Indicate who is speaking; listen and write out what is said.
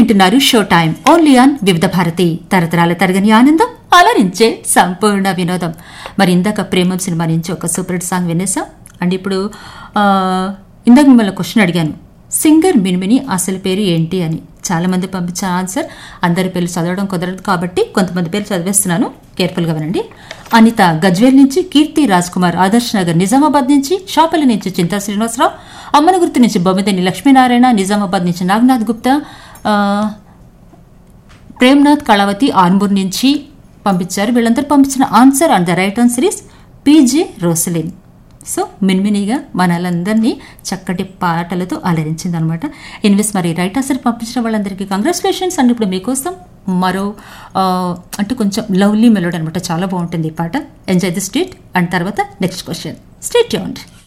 Speaker 1: వింటున్నారు show time only on వివిధ భారతి తరతరాల తరగని ఆనందం అలరించే సంపూర్ణ వినోదం మరి ఇందాక ప్రేమం సినిమా నుంచి ఒక సూపర్ హిట్ సాంగ్ వినేసాం అండ్ ఇప్పుడు ఆ, ఇందాక మిమ్మల్ని క్వశ్చన్ అడిగాను సింగర్ మినిమిని అసలు పేరు ఏంటి అని చాలా మంది పంపించిన ఆన్సర్ అందరి పేర్లు చదవడం కుదరదు కాబట్టి కొంతమంది పేర్లు చదివేస్తున్నాను కేర్ఫుల్గా వినండి అనిత గజ్వేల్ నుంచి కీర్తి రాజ్ కుమార్ ఆదర్శ్ నగర్ నిజామాబాద్ నుంచి షాపల్లి నుంచి చింతా శ్రీనివాసరావు అమ్మనగుర్తి నుంచి బొమ్మిదేని లక్ష్మీనారాయణ నిజామాబాద్ నుంచి నాగనాథ్ గుప్తా ఆ, ప్రేమ్నాథ్ కళావతి ఆన్బూర్ నుంచి పంపించారు వీళ్ళందరూ పంపించిన answer and the right answer is PJ Rosalin so మిన్మినిగా మనలందరినీ చక్కటి పాటలతో అలరించింది అనమాట ఇన్వెస్ట్ మరి రైట్ ఆన్సర్ పంపించిన వాళ్ళందరికీ కంగ్రాచులేషన్స్ అండ్ ఇప్పుడు మీకోసం మరో ఆ, అంటే కొంచెం లవ్లీ మెలోడ్ అనమాట చాలా బాగుంటుంది ఈ పాట ఎంజాయ్ ది స్ట్రీట్ అండ్ తర్వాత నెక్స్ట్ క్వశ్చన్ స్ట్రీట్ యూండ్